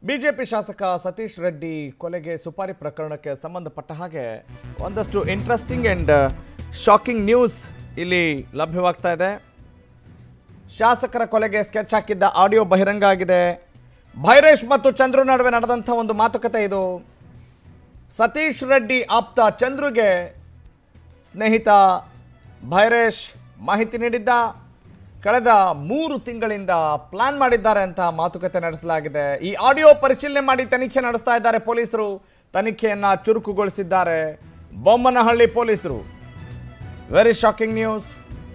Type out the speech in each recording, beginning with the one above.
BJP ಶಾಸಕ ಸತೀಶ್ ರೆಡ್ಡಿ ಕೊಲೆಗೆ ಸುಪಾರಿ ಪ್ರಕರಣಕ್ಕೆ ಸಂಬಂಧಪಟ್ಟ ಹಾಗೆ ಒಂದಷ್ಟು ಇಂಟ್ರೆಸ್ಟಿಂಗ್ ಆ್ಯಂಡ್ ಶಾಕಿಂಗ್ ನ್ಯೂಸ್ ಇಲ್ಲಿ ಲಭ್ಯವಾಗ್ತಾ ಇದೆ ಶಾಸಕರ ಕೊಲೆಗೆ ಸ್ಕೆಚ್ ಹಾಕಿದ್ದ ಆಡಿಯೋ ಬಹಿರಂಗ ಆಗಿದೆ ಭೈರೇಶ್ ಮತ್ತು ಚಂದ್ರು ನಡುವೆ ನಡೆದಂಥ ಒಂದು ಮಾತುಕತೆ ಇದು ಸತೀಶ್ ರೆಡ್ಡಿ ಆಪ್ತ ಚಂದ್ರುಗೆ ಸ್ನೇಹಿತ ಭೈರೇಶ್ ಮಾಹಿತಿ ನೀಡಿದ್ದ ಕಳೆದ ಮೂರು ತಿಂಗಳಿಂದ ಪ್ಲಾನ್ ಮಾಡಿದ್ದಾರೆ ಅಂತ ಮಾತುಕತೆ ನಡೆಸಲಾಗಿದೆ ಈ ಆಡಿಯೋ ಪರಿಶೀಲನೆ ಮಾಡಿ ತನಿಖೆ ನಡೆಸ್ತಾ ಇದ್ದಾರೆ ಪೊಲೀಸರು ತನಿಖೆಯನ್ನ ಚುರುಕುಗೊಳಿಸಿದ್ದಾರೆ ಬೊಮ್ಮನಹಳ್ಳಿ ಪೊಲೀಸರು ವೆರಿ ಶಾಕಿಂಗ್ ನ್ಯೂಸ್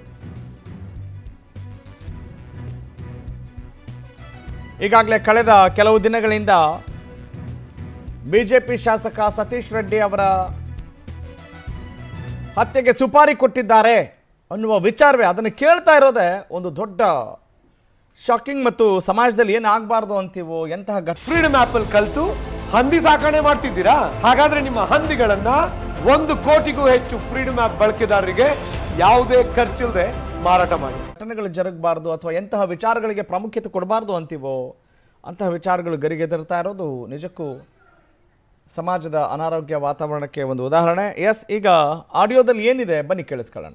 ಈಗಾಗಲೇ ಕಳೆದ ಕೆಲವು ದಿನಗಳಿಂದ ಬಿಜೆಪಿ ಶಾಸಕ ಸತೀಶ್ ರೆಡ್ಡಿ ಅವರ ಹತ್ಯೆಗೆ ಸುಪಾರಿ ಕೊಟ್ಟಿದ್ದಾರೆ ಅನ್ನುವ ವಿಚಾರವೇ ಅದನ್ನು ಕೇಳ್ತಾ ಇರೋದೇ ಒಂದು ದೊಡ್ಡ ಶಾಕಿಂಗ್ ಮತ್ತು ಸಮಾಜದಲ್ಲಿ ಏನಾಗಬಾರ್ದು ಅಂತೀವೋ ಎಂತಹ ಘಟ ಫ್ರೀಡಮ್ ಆಪ್ ಅಲ್ಲಿ ಕಲ್ತು ಹಂದಿ ಸಾಕಣೆ ಮಾಡ್ತಿದ್ದೀರಾ ಹಾಗಾದ್ರೆ ನಿಮ್ಮ ಹಂದಿಗಳನ್ನ ಒಂದು ಕೋಟಿಗೂ ಹೆಚ್ಚು ಫ್ರೀಡಮ್ ಆಪ್ ಬಳಕೆದಾರರಿಗೆ ಯಾವುದೇ ಖರ್ಚಿಲ್ಲದೆ ಮಾರಾಟ ಮಾಡಿ ಘಟನೆಗಳು ಜರುಗಬಾರ್ದು ಅಥವಾ ಎಂತಹ ವಿಚಾರಗಳಿಗೆ ಪ್ರಾಮುಖ್ಯತೆ ಕೊಡಬಾರ್ದು ಅಂತೀವೋ ಅಂತಹ ವಿಚಾರಗಳು ಗರಿಗೆದರ್ತಾ ಇರೋದು ನಿಜಕ್ಕೂ ಸಮಾಜದ ಅನಾರೋಗ್ಯ ವಾತಾವರಣಕ್ಕೆ ಒಂದು ಉದಾಹರಣೆ ಎಸ್ ಈಗ ಆಡಿಯೋದಲ್ಲಿ ಏನಿದೆ ಬನ್ನಿ ಕೇಳಿಸ್ಕೊಳ್ಳೋಣ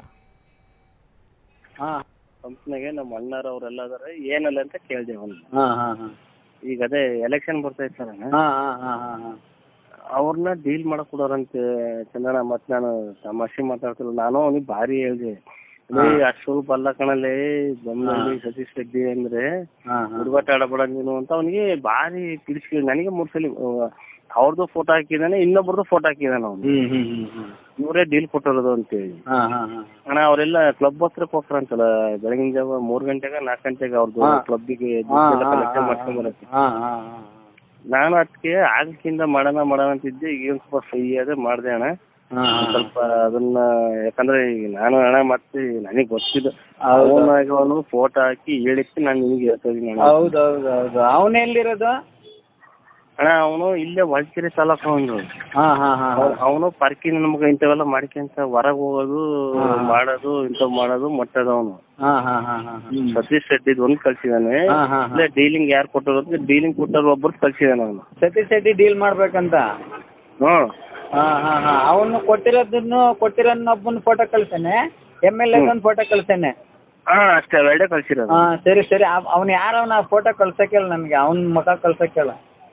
ಹಾ ಕಂಪ್ನಿಗೆ ನಮ್ಮ ಅಣ್ಣರವ್ರೆಲ್ಲ ಅದಾರೆ ಏನಲ್ಲ ಅಂತ ಕೇಳ್ದೆ ಅವ್ನು ಹಾ ಹಾ ಹಾ ಈಗ ಅದೇ ಎಲೆಕ್ಷನ್ ಬರ್ತಾ ಇತ್ತಲ್ಲ ಹಾ ಹಾ ಹಾ ಹಾ ಹಾ ಅವ್ರನ್ನ ಡೀಲ್ ಮಾಡಕ್ ಕೊಡೋರಂತೆ ಚಂದನ ಮತ್ ನಾನು ತಮಾಷೆ ಮಾತಾಡ್ತಿಲ್ಲ ನಾನು ಅವ್ನಿಗೆ ಭಾರಿ ಹೇಳ್ದೆ ಅಷ್ಟು ಸ್ವಲ್ಪ ಅಲ್ಲ ಕಣಲೆ ಬೊಮ್ಮನಹಳ್ಳಿ ಸತೀಶ್ ರೆಡ್ಡಿ ಅಂದ್ರೆ ಹಾ ಹಾ ಹುಡುಗಾಟ ಆಡಬೇಡ ನೀನು ಅಂತ ಅವನಿಗೆ ಭಾರಿ ತಿಳಿಸ್ಕೇಳಿ ನನಗೆ ಮೂರ್ ಸಲ ಅವ್ರದ್ದು ಫೋಟೋ ಹಾಕಿದಾನೆ ಇನ್ನೊಬ್ರದ್ದು ಫೋಟೋ ಹಾಕಿದಾನೆ ಅವ್ನು ಹ್ಮ್ ಹ್ಮ್ ಹ್ಮ್ ಹ್ಮ್ ಇವರೇ ಡೀಲ್ ಕೊಟ್ಟಿರೋದು ಅಂತೇಳಿ ಹಾ ಹಾ ಹಾ ಅಣ್ಣ ಅವರೆಲ್ಲ ಕ್ಲಬ್ ಹತ್ರಕ್ಕೆ ಹೋಗ್ತಾರಂತಲ್ಲ ಬೆಳಗಿನ ಜಾವ ಮೂರ್ ಗಂಟೆಗ ನಾಲ್ಕು ಗಂಟೆಗೆ ಅವ್ರದ್ದು ಹಾ. ಕ್ಲಬ್ಬಿಗೆ ಹಾ ಕಲೆಕ್ಷನ್ ಮಾಡ್ಕೊಂಡ್ ಬರಕ್ಕೆ ಹಾ ಹಾ ಹಾ ನಾನು ಅದಕ್ಕೆ ಆಗಕ್ಕಿಂತ ಮಾಡೋಣ ಮಾಡೋಣ ಅಂತಿದ್ದೆ ಈಗ ಒಂದ್ ಸ್ವಲ್ಪ ಫ್ರೀ ಅದೇ ಮಾಡ್ದೆ ಅಣ್ಣ ಹಾ ಒಂದ್ ಸ್ವಲ್ಪ ಅದನ್ನ ಯಾಕಂದ್ರೆ ಈಗ ನಾನು ಅಣ್ಣ ಮತ್ತೆ ನನಗೆ ಗೊತ್ತಿದ್ದು ಹೌದು. ಅವನಾಗ ಅವನು ಫೋಟೋ ಹಾಕಿ ಹೇಳಿಕ್ಕೆ ನಾನು ನಿಮಗೆ ಹೇಳ್ತಾ ಇದೀನಿ ಅಣ್ಣ ಹೌದು ಹೌದು ಹೌದು ಅವನ್ ಎಲ್ಲಿರೋದು ಅಣ್ಣ ಅವನು ಇಲ್ಲೇ ಹೊಳಕೆರೆ ತಾಲೂಕು ಅವನು ಹಾ ಹಾ ಹಾ ಅವನು ಪಾರ್ಕಿಂಗ್ ನಮ್ಗೆ ಇಂಥವೆಲ್ಲ ಮಾಡ್ಕೊಂತ ಹೊರಗ್ ಹೋಗೋದು ಹಾ. ಮಾಡೋದು ಇಂಥವ್ ಮಾಡೋದು ಮೊಟ್ಟದ ಅವನು ಹಾ ಹಾ ಹಾ ಹಾ ಸತೀಶ್ ರೆಡ್ಡಿದ್ ಒಂದ್ ಕಳ್ಸಿದಾನೆ ಹಾ, ಹಾ, ಹಾ. ಇಲ್ಲೇ ಡೀಲಿಂಗ್ ಯಾರು ಕೊಟ್ಟರು ಡೀಲಿಂಗ್ ಕೊಟ್ಟರು ಒಬ್ಬರು ಕಳ್ಸಿದಾನೆ ಅವನು ಸತೀಶ್ ಶೆಟ್ಟಿ ಡೀಲ್ ಮಾಡ್ಬೇಕಂತ ಹ್ಮ್ ಹಾ ಹಾ ಹಾ ಅವನು ಕೊಟ್ಟಿರೋದನ್ನು ಕೊಟ್ಟಿರೋನ್ನೊಬ್ಬನ ಫೋಟೋ ಕಳ್ಸೇನೆ ಎಮ್ ಎಲ್ ಎ ಒಂದು ಫೋಟೋ ಕಳ್ಸೇನೆ ಹಾ ಅಷ್ಟೇ ಎರಡೇ ಕಳ್ಸಿರೋದು ಹಾ ಸರಿ ಸರಿ ಅವ್ನು ಯಾರವನ ಫೋಟೋ ಕಳ್ಸಕ್ಕೇಳ ನನಗೆ ಅವ್ನ ಮುಖ ಕಳ್ಸಕ್ಕೇಳ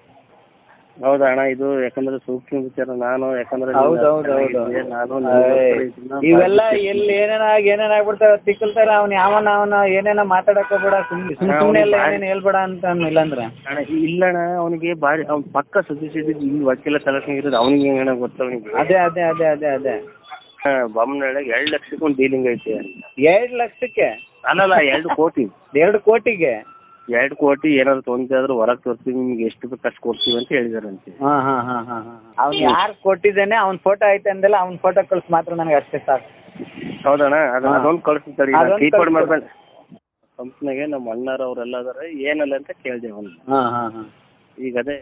ಹೌದಾ ಅಣ್ಣ ಇದು ಯಾಕಂದ್ರೆ ಸೂಕ್ಷ್ಮ ವಿಚಾರ ನಾನು ಯಾಕಂದ್ರೆ ಹೌದು ಹೌದು ಹೌದು ನಿನ್ನ ನಾನು ಏಯ್, ನಿನ್ನ ಇವೆಲ್ಲ ಎಲ್ಲಿ ಏನೇನ ಏನೇನ ಆಗ್ಬಿಡ್ತಾವ ತಿಕ್ಕಲ್ತಾರ ಅವ್ನ ಯಾವನ ಅವನ ಏನೇನ ಮಾತಾಡಕ್ ಹೋಗ್ಬೇಡ ಸುಮ್ನೆ ಸುಮ್ ಸುಮ್ನೆ ಎಲ್ಲ ಏನೇನ್ ಹೇಳ್ಬೇಡ ಅಂತ ಅವ್ನು ಇಲ್ಲಂದ್ರ ಅಣ್ಣ ಇಲ್ಲಣ್ಣ ಅವನಿಗೆ ಬಾರಿ ಅವ್ನ್ ಪಕ್ಕ ಸತೀಶ್ ರೆಡ್ಡಿ ಇಲ್ಲಿ ವಕೀಲ ತಲಕ ಇರೋದು ಅವನಿಗೆ ಹೆಂಗಣ್ಣ ಗೊತ್ತ ಅವನಿಗೆ ಅದೇ ಅದೇ ಅದೇ ಅದೇ ಅದೇ ಬೊಮ್ಮನಳ್ಳಿಗೆ ಎರಡು ಲಕ್ಷಕ್ಕೆ ಒಂದು ಡೀಲಿಂಗ್ ಐತೆ ಎರಡ್ ಲಕ್ಷಕ್ಕೆ ಅಲ್ಲಲ್ಲ ಎರಡು ಕೋಟಿ ಎರಡು ಕೋಟಿಗೆ ಎರಡು ಕೋಟಿ ಏನಾದ್ರು ತೊಂದ್ರೆ ಆದ್ರೂ ಹೊರಗೆ ತೋರಿಸ್ತೀವಿ ನಿಮ್ಗೆ ಎಷ್ಟು ಬೇಕು ಅಷ್ಟು ಕೊಡ್ತೀವಿ ಅಂತ ಹೇಳಿದಾರಂತೆ ಹಾ ಹಾ ಹಾ ಹಾ ಹಾ ಅವ್ನ್ ಯಾರು ಕೊಟ್ಟಿದ್ದೇನೆ ಅವ್ನ ಫೋಟೋ ಐತೆ ಅಂದಲ್ಲ ಅವ್ನ ಫೋಟೋ ಕಳ್ಸಿ ಮಾತ್ರ ನನಗೆ ಅಷ್ಟೇ ಸಾಕು ಹೌದಣ್ಣ ಅದು ಹಾ. ಅದೊಂದು ಕಳಿಸ್ತಾರೆ ಅದೊಂದ್ ಕೀಪೋರ್ಡ್ ಕಳ್ಸ್ಕೊಡು. ಮಾಡ್ಕೊಂಡು ಕಂಪ್ನಿಗೆ ನಮ್ಮ ಅಣ್ಣರವ್ರೆಲ್ಲ ಅದಾರೆ ಏನಲ್ಲ ಅಂತ ಕೇಳ್ದೆ ಅವನು ಹಾ ಹಾ ಹಾ ಈಗ ಅದೇ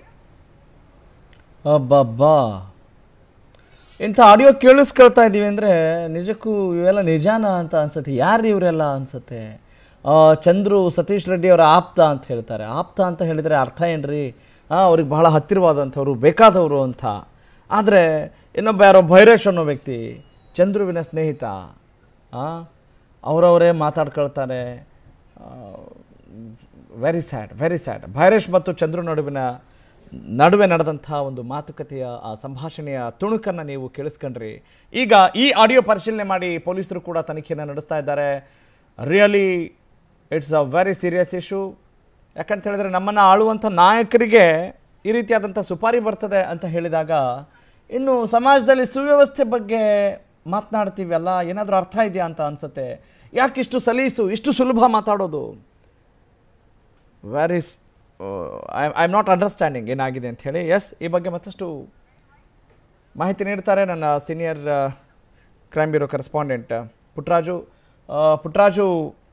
ಅಬ್ಬಬ್ಬಾ ಇಂಥ ಆಡಿಯೋ ಕೇಳಿಸ್ಕೊಳ್ತಾ ಇದ್ದೀವಿ ಅಂದರೆ ನಿಜಕ್ಕೂ ಇವೆಲ್ಲ ನಿಜಾನ ಅಂತ ಅನ್ಸುತ್ತೆ ಯಾರು ಇವರೆಲ್ಲ ಅನ್ಸುತ್ತೆ ಆ, ಚಂದ್ರು ಸತೀಶ್ ರೆಡ್ಡಿ ಅವರ ಆಪ್ತ ಅಂತ ಹೇಳ್ತಾರೆ ಆಪ್ತ ಅಂತ ಹೇಳಿದರೆ ಅರ್ಥ ಏನ್ರಿ ಹಾಂ ಅವ್ರಿಗೆ ಬಹಳ ಹತ್ತಿರವಾದಂಥವ್ರು ಬೇಕಾದವರು ಅಂತ ಆದರೆ ಇನ್ನೊಬ್ಬ ಯಾರೋ ಭೈರೇಶ್ ಅನ್ನೋ ವ್ಯಕ್ತಿ ಚಂದ್ರುವಿನ ಸ್ನೇಹಿತ ಹಾಂ ಅವರವರೇ ಮಾತಾಡ್ಕೊಳ್ತಾರೆ very sad very sad Bhairesh ಮತ್ತು ಚಂದ್ರು ನಡುವಿನ ನಡುವೆ ನಡೆದಂಥ ಒಂದು ಮಾತುಕತೆಯ ಆ ಸಂಭಾಷಣೆಯ ತುಣುಕನ್ನು ನೀವು ಕೇಳಿಸ್ಕೊಂಡ್ರಿ ಈಗ ಈ ಆಡಿಯೋ ಪರಿಶೀಲನೆ ಮಾಡಿ ಪೊಲೀಸರು ಕೂಡ ತನಿಖೆಯನ್ನು ನಡೆಸ್ತಾ ಇದ್ದಾರೆ really it's a very serious issue ಯಾಕಂತ ಹೇಳಿದ್ರೆ ನಮ್ಮನ್ನು ಆಳುವಂಥ ನಾಯಕರಿಗೆ ಈ ರೀತಿಯಾದಂಥ ಸುಪಾರಿ ಬರ್ತದೆ ಅಂತ ಹೇಳಿದಾಗ ಇನ್ನು ಸಮಾಜದಲ್ಲಿ ಸುವ್ಯವಸ್ಥೆ ಬಗ್ಗೆ ಮಾತನಾಡ್ತೀವಲ್ಲ ಏನಾದರೂ ಅರ್ಥ ಇದೆಯಾ ಅಂತ ಅನಿಸುತ್ತೆ ಯಾಕಿಷ್ಟು ಸಲೀಸು ಇಷ್ಟು ಸುಲಭ ಮಾತಾಡೋದು very I I am not understanding ಏನಾಗಿದೆ ಅಂತ ಹೇಳಿ ಎಸ್ ಈ ಬಗ್ಗೆ ಮತ್ತಷ್ಟು ಮಾಹಿತಿ ನೀಡ್ತಾರೆ ನನ್ನ senior crime bureau correspondent Putraju ಆ, ಪುಟ್ರಾಜು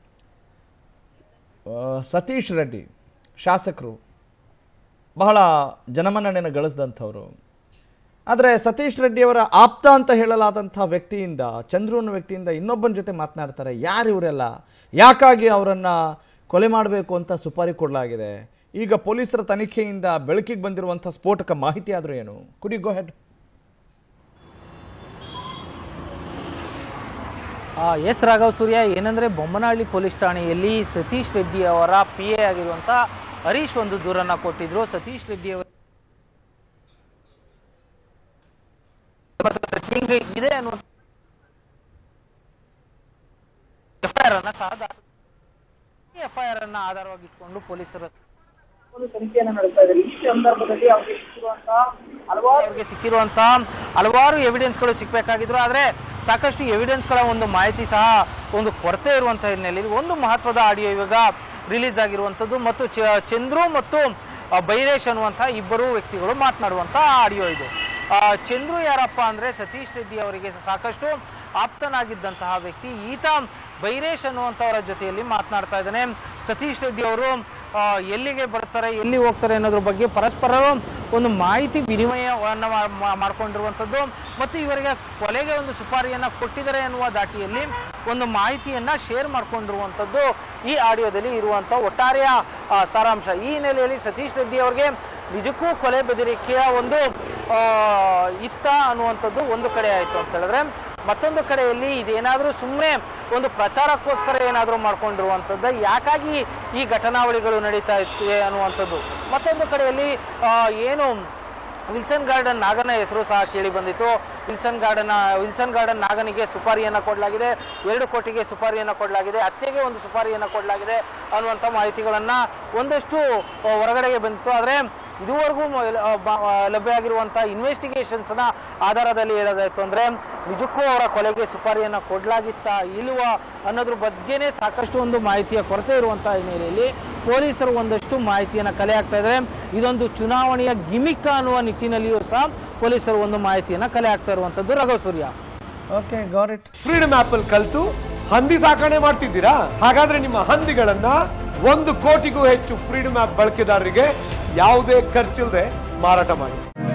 ಆ, ಸತೀಶ್ ರೆಡ್ಡಿ ಶಾಸಕರು ಬಹಳ ಜನಮನ್ನಣೆಯನ್ನು ಗಳಿಸಿದಂಥವ್ರು ಆದರೆ ಸತೀಶ್ ರೆಡ್ಡಿಯವರ ಆಪ್ತ ಅಂತ ಹೇಳಲಾದಂಥ ವ್ಯಕ್ತಿಯಿಂದ ಚಂದ್ರು ಅನ್ನೋ ವ್ಯಕ್ತಿಯಿಂದ ಇನ್ನೊಬ್ಬನ ಜೊತೆ ಮಾತನಾಡ್ತಾರೆ ಯಾರು ಇವರೆಲ್ಲ ಯಾಕಾಗಿ ಅವರನ್ನು ಕೊಲೆ ಮಾಡಬೇಕು ಅಂತ ಸುಪಾರಿ ಕೊಡಲಾಗಿದೆ ಈಗ ಪೊಲೀಸರ ತನಿಖೆಯಿಂದ ಬೆಳಕಿಗೆ ಬಂದಿರುವಂಥ ಸ್ಫೋಟಕ ಮಾಹಿತಿ ಆದರೂ ಏನು ಕುಡಿ ಗೋ ಹೆಡ್ ಆ, ಎಸ್ ರಾಘವ್ ಸೂರ್ಯ ಏನಂದ್ರೆ ಬೊಮ್ಮನಹಳ್ಳಿ ಪೊಲೀಸ್ ಠಾಣೆಯಲ್ಲಿ ಸತೀಶ್ ರೆಡ್ಡಿ ಅವರ ಪಿ ಎ ಆಗಿರುವಂತ ಹರೀಶ್ ಒಂದು ದೂರನ್ನ ಕೊಟ್ಟಿದ್ರು ಸತೀಶ್ ರೆಡ್ಡಿ ಅವರು ಹಿಂಗೆ ಇದೆ ಅನ್ನುವಂಥ ಎಫ್ಐಆರ್ ಅನ್ನ ಸಹ ಎಫ್ಐಆರ್ ಅನ್ನ ಆಧಾರವಾಗಿಟ್ಕೊಂಡು ಪೊಲೀಸರು ತನಿಖೆಯನ್ನು ನಡೆಸ್ತಾ ಇದ್ದಾರೆ ಈ ಸಂದರ್ಭದಲ್ಲಿ ಅವರಿಗೆ ಸಿಕ್ಕಿರುವಂತಹ ಹಲವಾರು ಅವ್ರಿಗೆ ಸಿಕ್ಕಿರುವಂತ ಹಲವಾರು ಎವಿಡೆನ್ಸ್ಗಳು ಸಿಕ್ಬೇಕಾಗಿದ್ರು ಆದ್ರೆ ಸಾಕಷ್ಟು ಎವಿಡೆನ್ಸ್ಗಳ ಒಂದು ಮಾಹಿತಿ ಸಹ ಒಂದು ಕೊರತೆ ಇರುವಂತಹ ಹಿನ್ನೆಲೆಯಲ್ಲಿ ಒಂದು ಮಹತ್ವದ ಆಡಿಯೋ ಇವಾಗ ರಿಲೀಸ್ ಆಗಿರುವಂಥದ್ದು ಮತ್ತು ಚ- ಚಂದ್ರು ಮತ್ತು ಆ, ಬೈರೇಶ್ ಅನ್ನುವಂತಹ ಇಬ್ಬರು ವ್ಯಕ್ತಿಗಳು ಮಾತನಾಡುವಂತ ಆಡಿಯೋ ಇದು ಆ, ಚಂದ್ರು ಯಾರಪ್ಪ ಅಂದ್ರೆ ಸತೀಶ್ ರೆಡ್ಡಿ ಅವರಿಗೆ ಸಾಕಷ್ಟು ಆಪ್ತನಾಗಿದ್ದಂತಹ ವ್ಯಕ್ತಿ ಈತ ಬೈರೇಶ್ ಅನ್ನುವಂಥವರ ಜೊತೆಯಲ್ಲಿ ಮಾತನಾಡ್ತಾ ಇದ್ದಾನೆ ಸತೀಶ್ ರೆಡ್ಡಿ ಅವರು ಆ, ಎಲ್ಲಿಗೆ ಬರ್ತಾರೆ ಎಲ್ಲಿ ಹೋಗ್ತಾರೆ ಅನ್ನೋದ್ರ ಬಗ್ಗೆ ಪರಸ್ಪರ ಒಂದು ಮಾಹಿತಿ ವಿನಿಮಯವನ್ನ ಮಾ- ಮಾ- ಮಾಡ್ಕೊಂಡಿರುವಂಥದ್ದು ಮತ್ತು ಇವರಿಗೆ ಕೊಲೆಗೆ ಒಂದು ಸುಪಾರಿಯನ್ನ ಕೊಟ್ಟಿದ್ದಾರೆ ಅನ್ನುವ ದಾಟಿಯಲ್ಲಿ ಒಂದು ಮಾಹಿತಿಯನ್ನ ಶೇರ್ ಮಾಡ್ಕೊಂಡಿರುವಂಥದ್ದು ಈ ಆಡಿಯೋದಲ್ಲಿ ಇರುವಂಥ ಒಟ್ಟಾರೆಯ ಆ, ಸಾರಾಂಶ ಈ ಹಿನ್ನೆಲೆಯಲ್ಲಿ ಸತೀಶ್ ರೆಡ್ಡಿ ಅವರಿಗೆ ನಿಜಕ್ಕೂ ಕೊಲೆ ಬೆದರಿಕೆಯ ಒಂದು ಆ, ಇತ್ತ ಅನ್ನುವಂಥದ್ದು ಒಂದು ಕಡೆ ಆಯಿತು ಅಂತ ಹೇಳಿದ್ರೆ ಮತ್ತೊಂದು ಕಡೆಯಲ್ಲಿ ಇದೇನಾದರೂ ಸುಮ್ಮನೆ ಒಂದು ಪ್ರಚಾರಕ್ಕೋಸ್ಕರ ಏನಾದರೂ ಮಾಡ್ಕೊಂಡಿರುವಂಥದ್ದು ಯಾಕಾಗಿ ಈ ಘಟನಾವಳಿಗಳು ನಡೀತಾ ಇತ್ತು ಅನ್ನುವಂಥದ್ದು ಮತ್ತೊಂದು ಕಡೆಯಲ್ಲಿ ಆ, ಏನು ವಿಲ್ಸನ್ ಗಾರ್ಡನ್ ನಾಗನ ಹೆಸರು ಸಹ ಕೇಳಿ ಬಂದಿತ್ತು ವಿಲ್ಸನ್ ಗಾರ್ಡನ್ ವಿಲ್ಸನ್ ಗಾರ್ಡನ್ ನಾಗನಿಗೆ ಸುಪಾರಿಯನ್ನು ಕೊಡಲಾಗಿದೆ ಎರಡು ಕೋಟಿಗೆ ಸುಪಾರಿಯನ್ನು ಕೊಡಲಾಗಿದೆ ಹತ್ಯೆಗೆ ಒಂದು ಸುಪಾರಿಯನ್ನು ಕೊಡಲಾಗಿದೆ ಅನ್ನುವಂಥ ಮಾಹಿತಿಗಳನ್ನು ಒಂದಷ್ಟು ಆ, ಹೊರಗಡೆಗೆ ಬಂದಿತ್ತು ಆದರೆ ಇದುವರೆಗೂ ಮ- ಆ, ಬ- ಆ, ಲಭ್ಯ ಆಗಿರುವಂಥ ಇನ್ವೆಸ್ಟಿಗೇಷನ್ಸ್ನ ಆಧಾರದಲ್ಲಿ ಹೇಳೋದಾಯ್ತು ಅಂದರೆ ನಿಜಕ್ಕೂ ಅವರ ಕೊಲೆಗೆ ಸುಪಾರಿಯನ್ನು ಕೊಡಲಾಗಿತ್ತಾ ಇಲ್ವ ಅನ್ನೋದ್ರ ಬಗ್ಗೆನೇ ಸಾಕಷ್ಟು ಒಂದು ಮಾಹಿತಿಯ ಕೊರತೆ ಇರುವಂಥ ಹಿನ್ನೆಲೆಯಲ್ಲಿ ಪೊಲೀಸರು ಒಂದಷ್ಟು ಮಾಹಿತಿಯನ್ನು ಕಲೆ ಹಾಕ್ತಾ ಇದ್ದಾರೆ ಇದೊಂದು ಚುನಾವಣೆಯ ಗಿಮಿಕ್ ಅನ್ನುವ ನಿಟ್ಟಿನಲ್ಲಿಯೂ ಸಹ ಪೊಲೀಸರು ಒಂದು ಮಾಹಿತಿಯನ್ನು ಕಲೆ ಹಾಕ್ತಾ ಇರುವಂಥದ್ದು Raghu Surya okay got it freedom app ಅಲ್ಲಿ ಕಲ್ತು ಹಂದಿ ಸಾಕಣೆ ಮಾಡ್ತಿದ್ದೀರಾ ಹಾಗಾದ್ರೆ ನಿಮ್ಮ ಹಂದಿಗಳನ್ನ ಒಂದು ಕೋಟಿಗೂ ಹೆಚ್ಚು ಫ್ರೀಡಮ್ ಆಪ್ ಬಳಕೆದಾರರಿಗೆ ಯಾವುದೇ ಖರ್ಚಿಲ್ಲದೆ ಮಾರಾಟ ಮಾಡಿ